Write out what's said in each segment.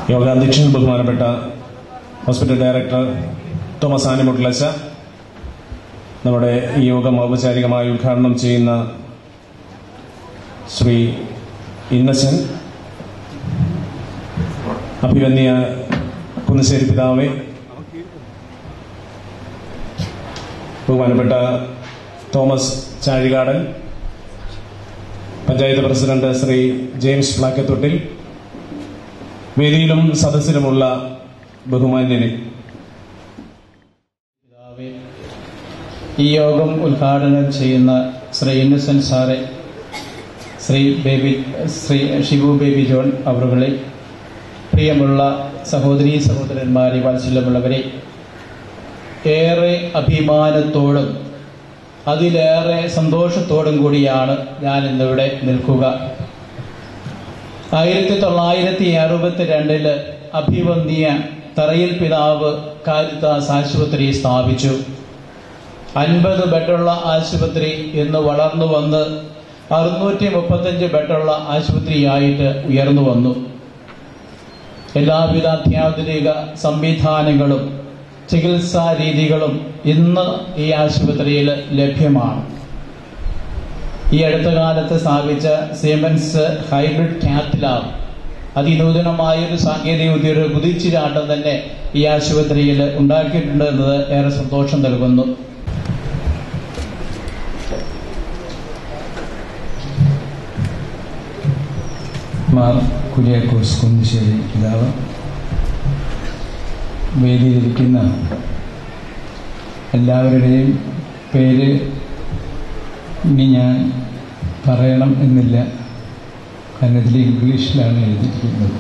യോഗാധ്യക്ഷൻ ബഹുമാനപ്പെട്ട hospital director Thomas ആനിമുട്ടിലച്ച നമ്മുടെ ഈ യോഗം ഔപചാരികമായി ഉദ്ഘാടനം ചെയ്യുന്ന ശ്രീ ഇന്നസെന്റ് അഭിവന്യ കുന്നശ്ശേരി പിതാവെ ബഹുമാനപ്പെട്ട Thomas Chazhikadan panchayat president Shri James Plakkathottil വേദിയിലും സദസ്സിലുമുള്ള ബഹുമാന്യനെ പിതാവേ, ഈ യോഗം ഉദ്ഘാടനം ചെയ്യുന്ന ശ്രീ ഇന്നസെന്റ് സാറെ Shri Baby Shri Shibu Baby John അവറുകളെ പ്രിയമുള്ള സഹോദരീ സഹോദരന്മാരെ വാത്സല്യമുള്ളവരെ ഏറെ അഭിമാനത്തോടും അതിലേറെ സന്തോഷത്തോടും കൂടിയാണ് ഞാൻ ഇന്നിവിടെ നിൽക്കുക ആയിരത്തി തൊള്ളായിരത്തി അറുപത്തി രണ്ടില് അഭിവന്യ തറയിൽ പിതാവ് കാരിത്താസ് ആശുപത്രി സ്ഥാപിച്ചു അൻപത് ബെഡുള്ള ആശുപത്രി ഇന്ന് വളർന്നു വന്ന് അറുന്നൂറ്റി മുപ്പത്തഞ്ച് ബെഡുള്ള ആശുപത്രിയായിട്ട് ഉയർന്നു വന്നു എല്ലാവിധ അത്യാധുനിക സംവിധാനങ്ങളും ചികിത്സാ രീതികളും ഇന്ന് ഈ ആശുപത്രിയിൽ ലഭ്യമാണ് ഈ അടുത്ത കാലത്ത് സ്ഥാപിച്ച സീമൻസ് ഹൈബ്രിഡ് കാത്ത് ലാബ് അതിനൂതനമായ ഒരു സാങ്കേതിക വിദ്യയുടെ ഒരു കുതിച്ചുചാട്ടം തന്നെ ഈ ആശുപത്രിയിൽ ഉണ്ടാക്കിയിട്ടുണ്ട് എന്നത് ഏറെ സന്തോഷം നൽകുന്നു മാർ കുര്യാക്കോസ് കുന്നിശ്ശേരി പിതാവ് വേദിയിലിരിക്കുന്ന എല്ലാവരുടെയും പേര് ഇനി ഞാൻ പറയണം എന്നില്ല കാരണം ഇതിൽ ഇംഗ്ലീഷിലാണ് എഴുതിയിരിക്കുന്നത്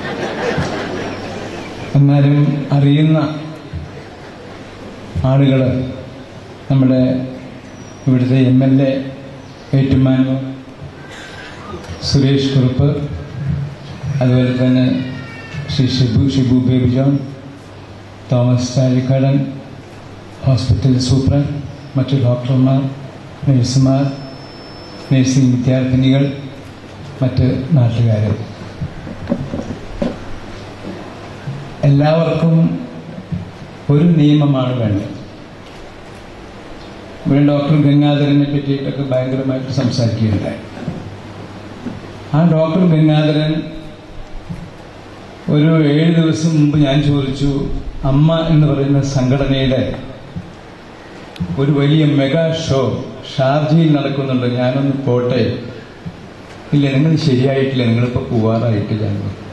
എന്നാലും അറിയുന്ന ആളുകൾ നമ്മുടെ ഇവിടുത്തെ M L A Ettumanoor Suresh Kurup അതുപോലെ തന്നെ Shri Shibu Shibu Baby John Thomas Chalikkadan hospital superintendent മറ്റു ഡോക്ടർമാർ നഴ്സുമാർ നഴ്സിംഗ് വിദ്യാർത്ഥിനികൾ മറ്റ് നാട്ടുകാർ എല്ലാവർക്കും ഒരു നിയമമാണ് വേണ്ടത് ഇവിടെ ഡോക്ടർ ഗംഗാധരനെ പറ്റിയിട്ടൊക്കെ ഭയങ്കരമായിട്ട് സംസാരിക്കുകയുണ്ടായി ആ ഡോക്ടർ ഗംഗാധരൻ ഒരു ഏഴ് ദിവസം മുമ്പ് ഞാൻ ചോദിച്ചു അമ്മ എന്ന് പറയുന്ന സംഘടനയുടെ ഒരു വലിയ മെഗാ ഷോ ഷാർജയിൽ നടക്കുന്നുണ്ട് ഞാനൊന്ന് പോട്ടെ ഇല്ല നിങ്ങൾ ശരിയായിട്ടില്ല നിങ്ങളിപ്പോൾ പോവാറായിട്ടില്ല എന്ന് പറഞ്ഞു.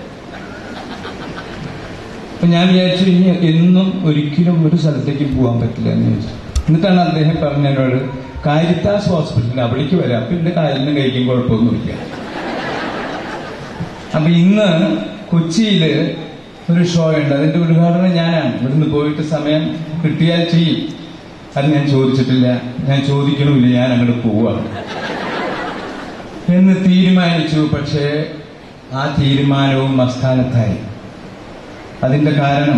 അപ്പൊ ഞാൻ വിചാരിച്ചു ഇനി എന്നും ഒരിക്കലും ഒരു സ്ഥലത്തേക്ക് പോകാൻ പറ്റില്ല എന്ന് ചോദിച്ചു എന്നിട്ടാണ് അദ്ദേഹം പറഞ്ഞ എന്നോട് കാരിത്താസ് ഹോസ്പിറ്റലിൽ അവിടേക്ക് വരാം അപ്പൊ എന്റെ കാലിന് കഴിക്കും കുഴപ്പമൊന്നുമില്ല അപ്പൊ ഇന്ന് കൊച്ചിയില് ഒരു ഷോ ഉണ്ട് അതിന്റെ ഉദ്ഘാടനം ഞാനാണ് ഇവിടുന്ന് പോയിട്ട് സമയം കിട്ടിയാൽ ചെയ്യും അത് ഞാൻ ചോദിച്ചിട്ടില്ല ഞാൻ ചോദിക്കണമില്ല ഞാൻ അങ്ങോട്ട് പോവാണ് എന്ന് തീരുമാനിച്ചു പക്ഷേ ആ തീരുമാനവും അസ്ഥാനത്തായി അതിന്റെ കാരണം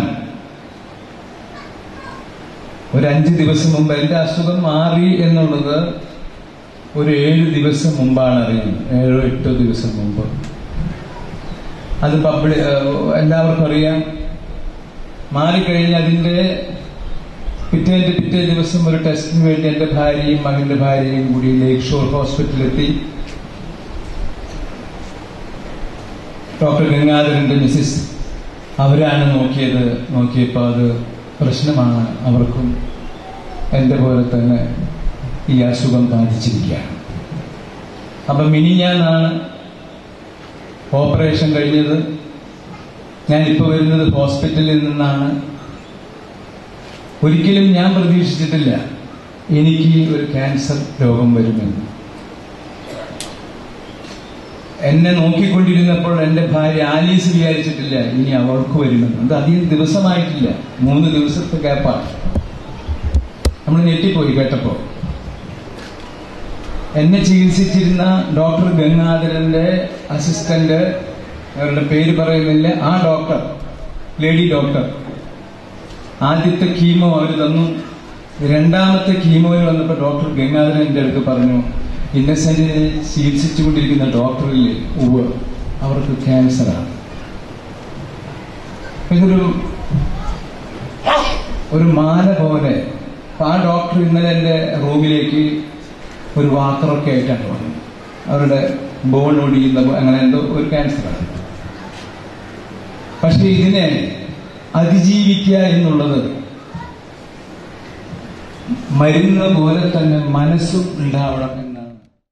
ഒരു അഞ്ച് ദിവസം മുമ്പ് എന്റെ അസുഖം മാറി എന്നുള്ളത് ഒരു ഏഴ് ദിവസം മുമ്പാണ് അറിയുന്നത് ഏഴോ എട്ടോ ദിവസം മുമ്പ് അത് പബ്ലി എല്ലാവർക്കും അറിയാം മാറിക്കഴിഞ്ഞ് അതിന്റെ പിറ്റേന്റെ പിറ്റേ ദിവസം ഒരു ടെസ്റ്റിന് വേണ്ടി എന്റെ ഭാര്യയും മകന്റെ ഭാര്യയും കൂടി ലേക്ക് ഷോർ ഹോസ്പിറ്റലിലെത്തി ഡോക്ടർ ഗംഗാധരന്റെ മിസ്സിസ് അവരാണ് നോക്കിയത് നോക്കിയപ്പോൾ അത് പ്രശ്നമാണ് അവർക്കും എന്റെ പോലെ തന്നെ ഈ അസുഖം ബാധിച്ചിരിക്കുകയാണ് അപ്പൊ മിനിഞ്ഞാന്നാണ് ഓപ്പറേഷൻ കഴിഞ്ഞത് ഞാൻ ഇപ്പോൾ വരുന്നത് ഹോസ്പിറ്റലിൽ നിന്നാണ് ഒരിക്കലും ഞാൻ പ്രതീക്ഷിച്ചിട്ടില്ല എനിക്ക് ഒരു ക്യാൻസർ രോഗം വരുമെന്ന് എന്നെ നോക്കിക്കൊണ്ടിരുന്നപ്പോൾ എന്റെ ഭാര്യ ആലീസ് വിചാരിച്ചിട്ടില്ല ഇനി അവൾക്ക് വരുമെന്ന് അത് അധികം ദിവസമായിട്ടില്ല മൂന്ന് ദിവസത്തെ ഗ്യാപ്പാണ് നമ്മൾ ഞെട്ടിപ്പോയി കേട്ടപ്പോ എന്നെ ചികിത്സിച്ചിരുന്ന ഡോക്ടർ ഗംഗാധരന്റെ അസിസ്റ്റന്റ് അവരുടെ പേര് പറയുന്നില്ല ആ ഡോക്ടർ ലേഡി ഡോക്ടർ ആദ്യത്തെ കീമോ അവർ തന്നു രണ്ടാമത്തെ കീമോയിൽ വന്നപ്പോൾ ഡോക്ടർ ഗംഗാധരൻ എൻ്റെ അടുത്ത് പറഞ്ഞു ഇന്നസെന്റിനെ ചികിത്സിച്ചുകൊണ്ടിരിക്കുന്ന ഡോക്ടറിൽ ഉവ് അവർക്ക് ക്യാൻസറാണ് ഇതൊരു ഒരു മാല പോലെ അപ്പൊ ആ ഡോക്ടർ ഇന്നലെ എന്റെ റൂമിലേക്ക് ഒരു വാക്കറൊക്കെ ആയിട്ടാണ് വന്നത് അവരുടെ ബോൺ ഒടിയുന്ന പോ- അങ്ങനെ എന്തോ ഒരു ക്യാൻസറാണ് പക്ഷെ ഇതിനെ അതിജീവിക്കുക എന്നുള്ളത് മരുന്ന് പോലെ തന്നെ മനസ്സും ഉണ്ടാവണം എന്നാണ്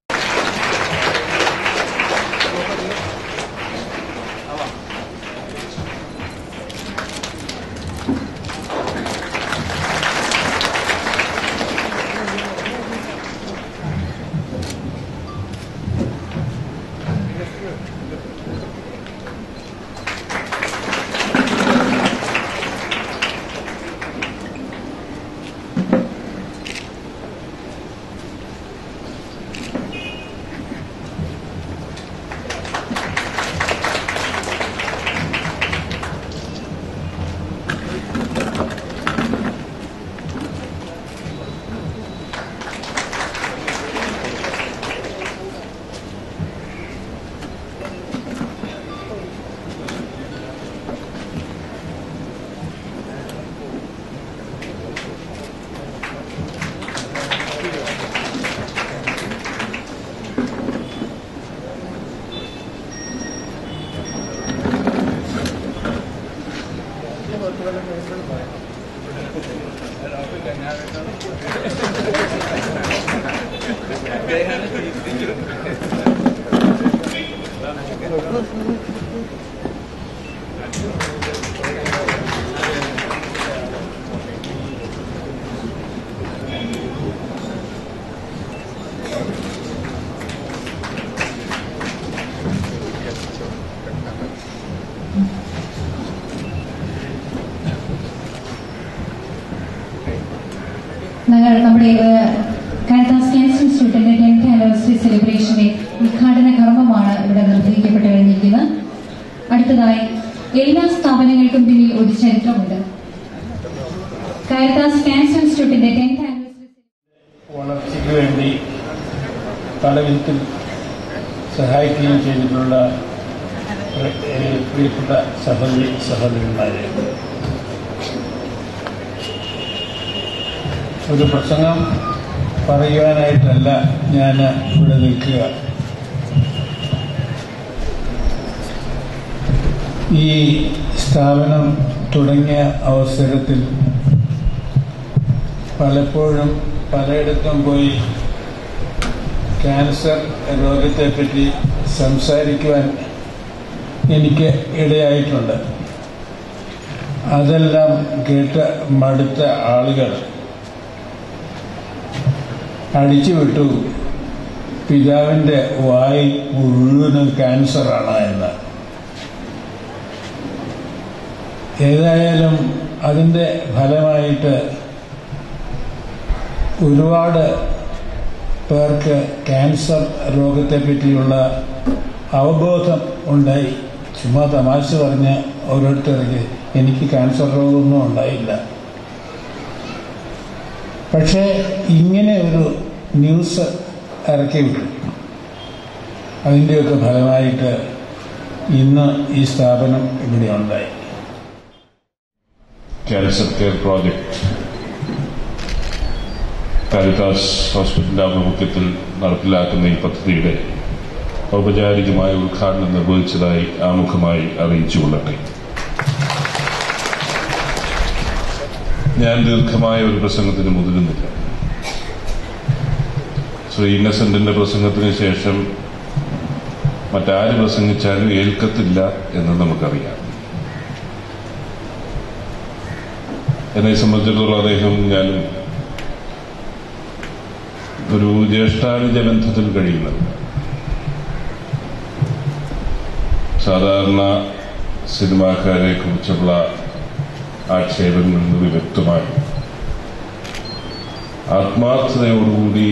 ഞങ്ങൾ നമ്മുടെ കാരിത്താസ് ക്യാൻസർ ഇൻസ്റ്റിറ്റ്യൂട്ടിന്റെ ടെൻത്ത് ആനിവേഴ്സറി സെലിബ്രേഷന്റെ ഉദ്ഘാടന കർമ്മമാണ് ഇവിടെ നിർവഹിക്കപ്പെട്ട് കഴിഞ്ഞിരിക്കുന്നത് അടുത്തതായി എല്ലാ സ്ഥാപനങ്ങൾക്കും പിന്നിൽ ഒരു ചരിത്രമുണ്ട് കാരിത്താസ് ക്യാൻസർ ഇൻസ്റ്റിറ്റ്യൂട്ടിന്റെ ടെൻത്ത് ആനിവേഴ്സറി വളർച്ചയ്ക്ക് വേണ്ടി പലവിധത്തിൽ സഹായിക്കുകയും ചെയ്തിട്ടുള്ള പ്രി- ഏഹ് പ്രിയപ്പെട്ട സഹോദരി സഹോദരന്മാരെ ഒരു പ്രസംഗം പറയുവാനായിട്ടല്ല ഞാൻ ഇവിടെ നിൽക്കുക ഈ സ്ഥാപനം തുടങ്ങിയ അവസരത്തിൽ പലപ്പോഴും പലയിടത്തും പോയി ക്യാൻസർ രോഗത്തെപ്പറ്റി സംസാരിക്കുവാൻ എനിക്ക് ഇടയായിട്ടുണ്ട് അതെല്ലാം കേട്ട് മടുത്ത ആളുകൾ അടിച്ചുവിട്ടു പിതാവിന്റെ വായി മുഴുവനും ക്യാൻസറാണ് എന്ന് ഏതായാലും അതിന്റെ ഫലമായിട്ട് ഒരുപാട് പേർക്ക് ക്യാൻസർ രോഗത്തെ പറ്റിയുള്ള അവബോധം ഉണ്ടായി ചുമ്മാ തമാശ പറഞ്ഞ് ഓരോരുത്തർക്ക് എനിക്ക് ക്യാൻസർ രോഗമൊന്നും ഉണ്ടായില്ല പക്ഷേ ഇങ്ങനെ ഒരു ന്യൂസ് ഇറക്കി വിട്ടു അതിൻ്റെയൊക്കെ ഫലമായിട്ട് ഇന്ന് ഈ സ്ഥാപനം ഇവിടെ ഉണ്ടായി ക്യാൻസർ കെയർ പ്രോജക്റ്റ് കാരിത്താസ് ഹോസ്പിറ്റലിന്റെ ആഭിമുഖ്യത്തിൽ നടപ്പിലാക്കുന്ന ഈ പദ്ധതിയുടെ ഔപചാരികമായ ഉദ്ഘാടനം നിർവഹിച്ചതായി ആമുഖമായി അറിയിച്ചുകൊള്ളട്ടെ ഞാൻ ദീർഘമായ ഒരു പ്രസംഗത്തിന് മുതിരുന്നില്ല ശ്രീ ഇന്നസെന്റിന്റെ പ്രസംഗത്തിന് ശേഷം മറ്റാര് പ്രസംഗിച്ചാലും ഏൽക്കത്തില്ല എന്ന് നമുക്കറിയാം എന്നെ സംബന്ധിച്ചിടത്തോളം അദ്ദേഹം ഞാനും ഒരു ജ്യേഷ്ഠാനുജ ബന്ധത്തിൽ കഴിയുന്നത് സാധാരണ സിനിമാക്കാരെ കുറിച്ചുള്ള ആക്ഷേപങ്ങളിൽ നിന്ന് വ്യക്തമായി ആത്മാർത്ഥതയോടുകൂടി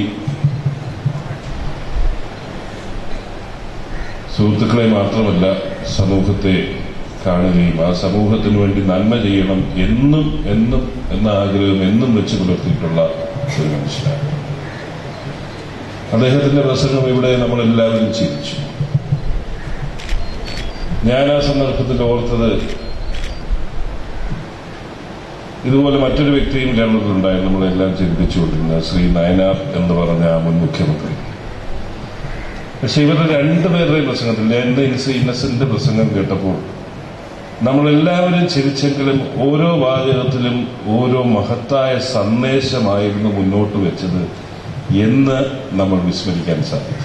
സുഹൃത്തുക്കളെ മാത്രമല്ല സമൂഹത്തെ കാണുകയും ആ സമൂഹത്തിന് വേണ്ടി നന്മ ചെയ്യണം എന്നും എന്നും എന്ന ആഗ്രഹം എന്നും വെച്ച് പുലർത്തിയിട്ടുള്ള ഒരു മനുഷ്യനാണ് അദ്ദേഹത്തിന്റെ പ്രസംഗം ഇവിടെ നമ്മളെല്ലാവരും ചിരിച്ചു ഞാൻ ആ സന്ദർഭത്തിൽ ഓർത്തത് ഇതുപോലെ മറ്റൊരു വ്യക്തിയും കേരളത്തിലുണ്ടായിരുന്നു നമ്മളെല്ലാം ചിന്തിച്ചുകൊണ്ടിരുന്ന ശ്രീ നയനാർ എന്ന് പറഞ്ഞ ആ മുൻ മുഖ്യമന്ത്രി പക്ഷെ ഇവരുടെ രണ്ടുപേരുടെയും പ്രസംഗത്തിൽ എന്റെ ഇന്നസെന്റ് പ്രസംഗം കേട്ടപ്പോൾ നമ്മളെല്ലാവരും ചിരിച്ചെങ്കിലും ഓരോ വാചകത്തിലും ഓരോ മഹത്തായ സന്ദേശമായിരുന്നു മുന്നോട്ട് വെച്ചത് എന്ന് നമ്മൾ വിസ്മരിക്കാൻ സാധിക്കും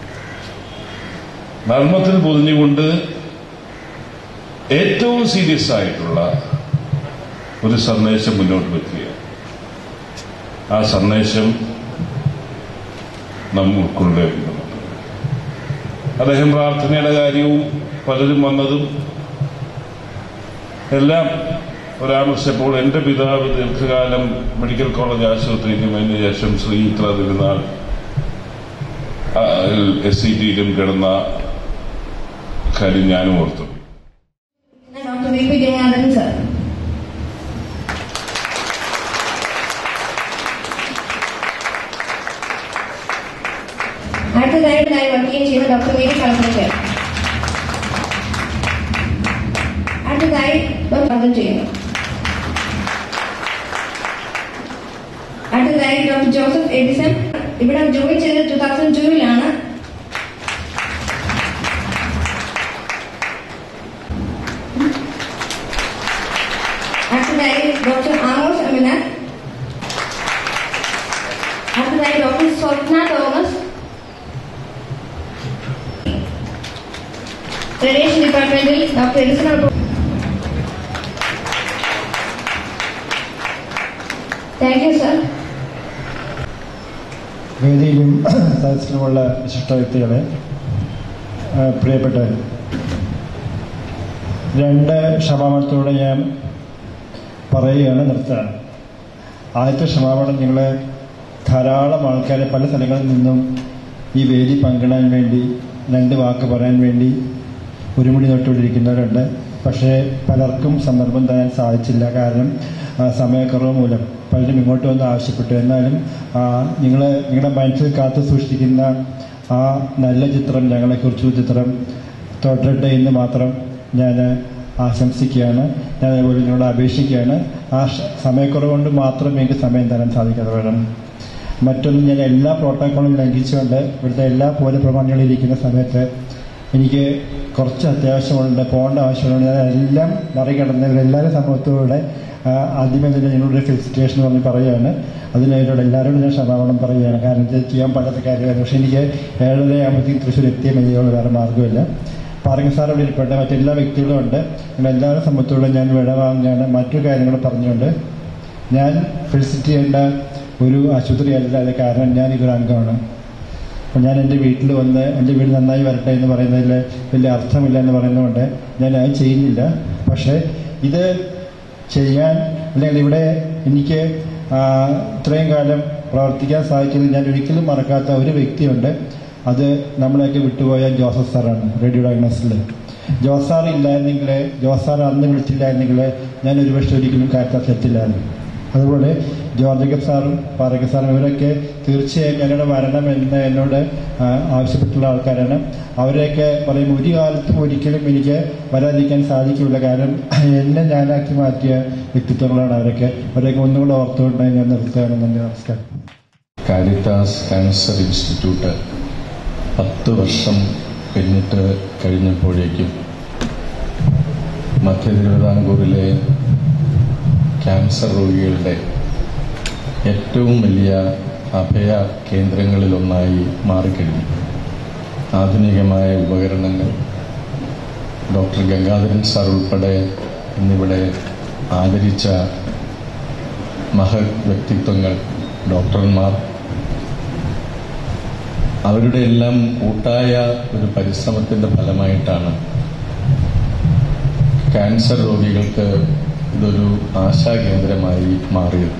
നർമ്മത്തിൽ പൊതിഞ്ഞുകൊണ്ട് ഏറ്റവും സീരിയസ് ആയിട്ടുള്ള ഒരു സന്ദേശം മുന്നോട്ട് വെക്കുകയാണ് ആ സന്ദേശം നാം ഉൾക്കൊള്ളേണ്ടതുണ്ട് അദ്ദേഹം പ്രാർത്ഥനയുടെ കാര്യവും പലരും വന്നതും എല്ലാം പരാമർശിച്ചപ്പോൾ എന്റെ പിതാവ് ദീർഘകാലം മെഡിക്കൽ കോളേജ് ആശുപത്രിയിലും അതിനുശേഷം ശ്രീ ഇത്ര തിരുനാൾ എസ് സി ടിയിലും കിടന്ന കാര്യം ഞാനും ഓർത്തു doctor V P Jayanathan sir അടുത്തതായിട്ട് ഞാൻ വർക്കുകയും ചെയ്യുന്ന ഡോക്ടർ വി ഡി കളപ്പുറയ്ക്ക് അടുത്തതായി സ്വാഗതം ചെയ്യുന്നു അടുത്തതായി ഡോക്ടർ ജോസഫ് എഡിസൺ ഇവിടെ ജോയിൻ ചെയ്തത് ടൂ തൗസൻഡ് ടൂവിലാണ് അടുത്തതായി ഡോക്ടർ ആമോസ് അമിന അടുത്തതായി ഡോക്ടർ സ്വപ്ന തോമസ് റേഡിയേഷൻ ഡിപ്പാർട്ട്മെന്റിൽ doctor Edison thank you sir വേദിയിലും സദസ്സിലുമുള്ള വിശിഷ്ട വ്യക്തികളെ ആ, പ്രിയപ്പെട്ടവർ രണ്ട് ക്ഷമാപണത്തോടെ ഞാൻ പറയുകയാണ് നിർത്തുകയാണ് ആദ്യത്തെ ക്ഷമാപണം നിങ്ങൾ ധാരാളം ആൾക്കാരെ പല സ്ഥലങ്ങളിൽ നിന്നും ഈ വേദി പങ്കിടാൻ വേണ്ടി രണ്ട് വാക്ക് പറയാൻ വേണ്ടി ഒരുമുടി തൊട്ടുകൊണ്ടിരിക്കുന്നവരുണ്ട് പക്ഷേ പലർക്കും സന്ദർഭം തരാൻ സാധിച്ചില്ല കാരണം ആ, സമയക്കുറവ് മൂലം പലരും ഇങ്ങോട്ട് വന്ന് ആവശ്യപ്പെട്ടു എന്നാലും നിങ്ങൾ നിങ്ങളുടെ മനസ്സിൽ കാത്തു സൂക്ഷിക്കുന്ന ആ നല്ല ചിത്രം ഞങ്ങളെക്കുറിച്ചുള്ള ചിത്രം തുടരട്ടെ എന്ന് മാത്രം ഞാൻ ആശംസിക്കുകയാണ് ഞാൻ അതുപോലെ നിങ്ങളോട് അപേക്ഷിക്കുകയാണ് ആ ഷ- സമയക്കുറവ് കൊണ്ട് മാത്രം എനിക്ക് സമയം തരാൻ സാധിക്കാതെ വേണം മറ്റൊന്ന് ഞാൻ എല്ലാ പ്രോട്ടോക്കോളും ലംഘിച്ചുകൊണ്ട് ഇവിടുത്തെ എല്ലാ പൗരപ്രമാണികളും ഇരിക്കുന്ന സമയത്ത് എനിക്ക് കുറച്ച് അത്യാവശ്യമുണ്ട് പോകേണ്ട ആവശ്യമുണ്ട് ഞാൻ എല്ലാം മറികടന്ന് ഇവരെല്ലാവരും സമൂഹത്തോടെ ആ, ആദ്യമേ തന്നെ നിങ്ങളുടെ ഫെലിസിറ്റേഷൻ എന്ന് പറഞ്ഞ് പറയുകയാണ് അതിനവരോട് എല്ലാവരോടും ഞാൻ ക്ഷമാപണം പറയുകയാണ് കാരണം ഇത് ചെയ്യാൻ പറ്റാത്ത കാര്യമായിരുന്നു പക്ഷേ എനിക്ക് ഏഴര ആകുമ്പോഴത്തേക്കും തൃശ്ശൂർ എത്തിയ മതിയോളം വേറെ മാർഗ്ഗമില്ല പാർക്കിംഗ് സാർ ഇവിടെ ഇരിപ്പട്ടെ മറ്റെല്ലാ വ്യക്തികളും ഉണ്ട് നിങ്ങൾ എല്ലാവരും സംബന്ധിച്ചോടെ ഞാൻ വിടവാങ്ങുകയാണ് മറ്റു കാര്യങ്ങൾ പറഞ്ഞുകൊണ്ട് ഞാൻ ഫെലിസിറ്റ് ചെയ്യേണ്ട ഒരു ആശുപത്രി അല്ല അത് കാരണം ഞാൻ ഇതൊരു അംഗമാണ് അപ്പം ഞാൻ എൻ്റെ വീട്ടിൽ വന്ന് എൻ്റെ വീട് നന്നായി വരട്ടെ എന്ന് പറയുന്നതിൽ വലിയ അർത്ഥമില്ല എന്ന് പറയുന്നതുകൊണ്ട് ഞാൻ അത് ചെയ്യുന്നില്ല പക്ഷേ ഇത് ചെയ്യാൻ അല്ലെങ്കിൽ ഇവിടെ എനിക്ക് ആ, ഇത്രയും കാലം പ്രവർത്തിക്കാൻ സാധിച്ചത് ഞാൻ ഒരിക്കലും മറക്കാത്ത ഒരു വ്യക്തിയുണ്ട് അത് നമ്മളെയൊക്കെ വിട്ടുപോയ ജോസഫ് സാറാണ് റേഡിയോ ഡയഗ്നോസിൽ ജോസ് സാർ ഇല്ലായിരുന്നെങ്കിൽ ജോസ് സാർ അന്ന് വിളിച്ചില്ലായിരുന്നെങ്കിൽ ഞാൻ ഒരുപക്ഷെ ഒരിക്കലും കാര്യത്തിൽ എത്തില്ലായിരുന്നു അതുപോലെ ജോർജ് ജേക്കബ് സാറും പാറയ്ക്ക സാറും ഇവരൊക്കെ തീർച്ചയായും എന്നോട് വരണം എന്ന് എന്നോട് ആ, ആവശ്യപ്പെട്ടുള്ള ആൾക്കാരാണ് അവരെയൊക്കെ പറയുമ്പോൾ ഒരു കാലത്തും ഒരിക്കലും എനിക്ക് വരാതിരിക്കാൻ സാധിക്കില്ല കാരണം എന്നെ ഞാനാക്കി മാറ്റിയ വ്യക്തിത്വങ്ങളാണ് അവരൊക്കെ അവരെയൊക്കെ ഒന്നുകൂടെ ഓർത്തുകൊണ്ട് ഞാൻ നിർത്തുകയാണ് നന്ദി നമസ്കാരം കാരിത്താസ് ക്യാൻസർ ഇൻസ്റ്റിറ്റ്യൂട്ട് പത്ത് വർഷം പിന്നിട്ട് കഴിഞ്ഞപ്പോഴേക്കും മധ്യ തിരുവിതാംകൂറിലെ ക്യാൻസർ രോഗികളുടെ ഏറ്റവും വലിയ അഭയ കേന്ദ്രങ്ങളിലൊന്നായി മാറിക്കഴിഞ്ഞു ആധുനികമായ ഉപകരണങ്ങൾ ഡോക്ടർ ഗംഗാധരൻ സാർ ഉൾപ്പെടെ ഇന്നിവിടെ ആദരിച്ച മഹത് വ്യക്തിത്വങ്ങൾ ഡോക്ടർമാർ അവരുടെ എല്ലാം കൂട്ടായ ഒരു പരിശ്രമത്തിന്റെ ഫലമായിട്ടാണ് ക്യാൻസർ രോഗികൾക്ക് ഇതൊരു ആശാകേന്ദ്രമായി മാറിയത്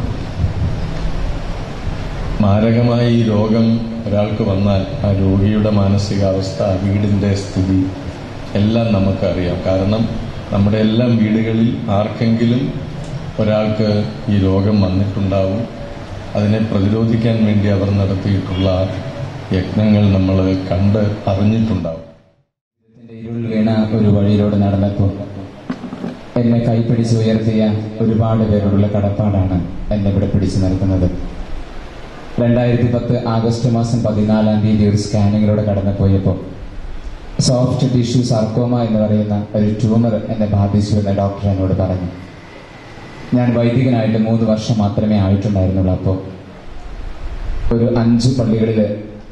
മാരകമായ ഈ രോഗം ഒരാൾക്ക് വന്നാൽ ആ രോഗിയുടെ മാനസികാവസ്ഥ ആ വീടിന്റെ സ്ഥിതി എല്ലാം നമുക്കറിയാം കാരണം നമ്മുടെ എല്ലാം വീടുകളിൽ ആർക്കെങ്കിലും ഒരാൾക്ക് ഈ രോഗം വന്നിട്ടുണ്ടാവും അതിനെ പ്രതിരോധിക്കാൻ വേണ്ടി അവർ നടത്തിയിട്ടുള്ള യജ്ഞങ്ങൾ നമ്മൾ കണ്ട് അറിഞ്ഞിട്ടുണ്ടാവും ഇരുൾ വീണ ഒരു വഴിയിലൂടെ നടന്നപ്പോൾ എന്നെ കൈപ്പിടിച്ച് ഉയർത്തിയ ഒരുപാട് പേരോടുള്ള കടപ്പാടാണ് എന്നെ ഇവിടെ പിടിച്ചു നിർത്തുന്നത് രണ്ടായിരത്തി പത്ത് ആഗസ്റ്റ് മാസം പതിനാലാം തീയതി ഒരു സ്കാനിങ്ങിലൂടെ കടന്നു പോയപ്പോൾ സോഫ്റ്റ് ടിഷ്യൂ സർക്കോമ എന്ന് പറയുന്ന ഒരു ട്യൂമർ എന്നെ ബാധിച്ചു എന്ന് ഡോക്ടർ എന്നോട് പറഞ്ഞു ഞാൻ വൈദികനായിട്ട് മൂന്ന് വർഷം മാത്രമേ ആയിട്ടുണ്ടായിരുന്നുള്ളൂ അപ്പോൾ ഒരു അഞ്ച് പള്ളികളിൽ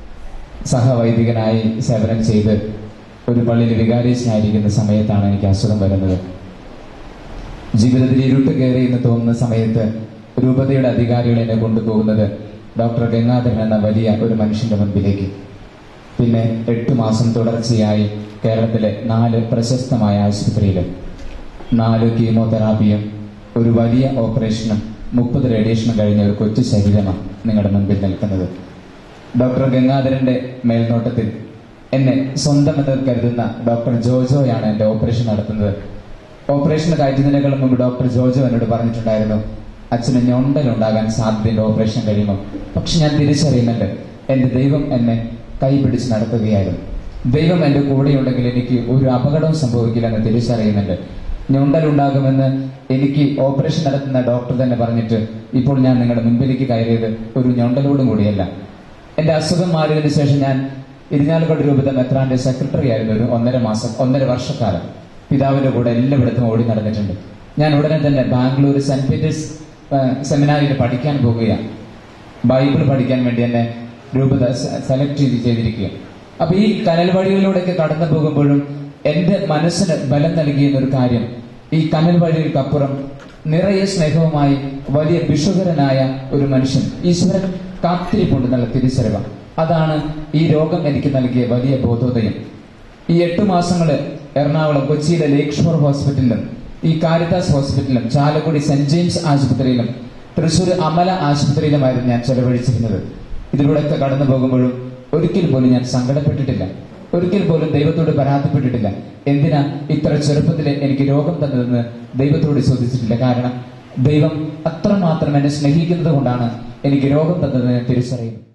സഹവൈദികനായി സേവനം ചെയ്ത് ഒരു പള്ളിയിൽ വികാരീശനായിരിക്കുന്ന സമയത്താണ് എനിക്ക് അസുഖം വരുന്നത് ജീവിതത്തിൽ ഇരുട്ട് കയറി എന്ന് തോന്നുന്ന സമയത്ത് രൂപതയുടെ അധികാരികൾ എന്നെ കൊണ്ടുപോകുന്നത് ഡോക്ടർ ഗംഗാധരൻ എന്ന വലിയ ഒരു മനുഷ്യന്റെ മുൻപിലേക്ക് പിന്നെ എട്ട് മാസം തുടർച്ചയായി കേരളത്തിലെ നാല് പ്രശസ്തമായ ആശുപത്രിയിൽ നാല് കീമോതെറാപ്പിയും ഒരു വലിയ ഓപ്പറേഷനും മുപ്പത് റേഡിയേഷനും കഴിഞ്ഞ ഒരു കൊച്ചു ശരീരമാണ് നിങ്ങളുടെ മുൻപിൽ നിൽക്കുന്നത് ഡോക്ടർ ഗംഗാധരന്റെ മേൽനോട്ടത്തിൽ എന്നെ സ്വന്തമെന്ന് കരുതുന്ന ഡോക്ടർ ജോജോയാണ് എന്റെ ഓപ്പറേഷൻ നടത്തുന്നത് ഓപ്പറേഷൻ കയറ്റുന്നതിനേക്കാളും മുമ്പ് ഡോക്ടർ ജോജോ എന്നോട് പറഞ്ഞിട്ടുണ്ടായിരുന്നു അച്ഛന് ഞൊണ്ടലുണ്ടാകാൻ സാധ്യതയുണ്ട് ഓപ്പറേഷൻ കഴിയുമ്പോൾ പക്ഷെ ഞാൻ തിരിച്ചറിയുന്നുണ്ട് എന്റെ ദൈവം എന്നെ കൈപിടിച്ച് നടത്തുകയായിരുന്നു ദൈവം എന്റെ കൂടെയുണ്ടെങ്കിൽ എനിക്ക് ഒരു അപകടവും സംഭവിക്കില്ലെന്ന് തിരിച്ചറിയുന്നുണ്ട് ഞൊണ്ടലുണ്ടാകുമെന്ന് എനിക്ക് ഓപ്പറേഷൻ നടത്തുന്ന ഡോക്ടർ തന്നെ പറഞ്ഞിട്ട് ഇപ്പോൾ ഞാൻ നിങ്ങളുടെ മുമ്പിലേക്ക് കയറിയത് ഒരു ഞൊണ്ടലോടും കൂടിയല്ല എന്റെ അസുഖം മാറിയതിനു ശേഷം ഞാൻ ഇരിഞ്ഞാലക്കുട രൂപത മെത്രാന്റെ സെക്രട്ടറി ആയിരുന്നു ഒരു ഒന്നര മാസം ഒന്നര വർഷക്കാലം പിതാവിന്റെ കൂടെ എല്ലായിടത്തും ഓടി നടന്നിട്ടുണ്ട് ഞാൻ ഉടനെ തന്നെ ബാംഗ്ലൂർ സെന്റ് പീറ്റേഴ്സ് സെമിനാരിൽ പഠിക്കാൻ പോകുകയാണ് ബൈബിൾ പഠിക്കാൻ വേണ്ടി എന്നെ രൂപത സെലക്ട് ചെയ്ത് ചെയ്തിരിക്കുക അപ്പൊ ഈ കനൽ വഴികളിലൂടെയൊക്കെ കടന്നു പോകുമ്പോഴും എന്റെ മനസ്സിന് ബലം നൽകിയ ഒരു കാര്യം ഈ കനൽ വഴികൾക്കപ്പുറം നിറയെ സ്നേഹവുമായി വലിയ വിഷുകരനായ ഒരു മനുഷ്യൻ ഈശ്വരൻ കാത്തിരിപ്പുണ്ട് നല്ല തിരിച്ചറിവ് അതാണ് ഈ രോഗം എനിക്ക് നൽകിയ വലിയ ബോധോദയം ഈ എട്ടു മാസങ്ങള് എറണാകുളം കൊച്ചിയിലെ ലേക്ക് ഷോർ ഹോസ്പിറ്റലിലും ഈ കാരിത്താസ് ഹോസ്പിറ്റലിലും ചാലക്കുടി സെന്റ് ജെയിംസ് ആശുപത്രിയിലും തൃശൂർ അമല ആശുപത്രിയിലുമായിരുന്നു ഞാൻ ചെലവഴിച്ചിരുന്നത് ഇതിലൂടെയൊക്കെ കടന്നു പോകുമ്പോഴും ഒരിക്കൽ പോലും ഞാൻ സങ്കടപ്പെട്ടിട്ടില്ല ഒരിക്കൽ പോലും ദൈവത്തോട് പരാതിപ്പെട്ടിട്ടില്ല എന്തിനാ ഇത്ര ചെറുപ്പത്തിൽ എനിക്ക് രോഗം തന്നതെന്ന് ദൈവത്തോട് ചോദിച്ചിട്ടില്ല കാരണം ദൈവം അത്രമാത്രം എന്നെ സ്നേഹിക്കുന്നത് കൊണ്ടാണ് എനിക്ക് രോഗം തന്നതെന്ന് ഞാൻ തിരിച്ചറിയുന്നു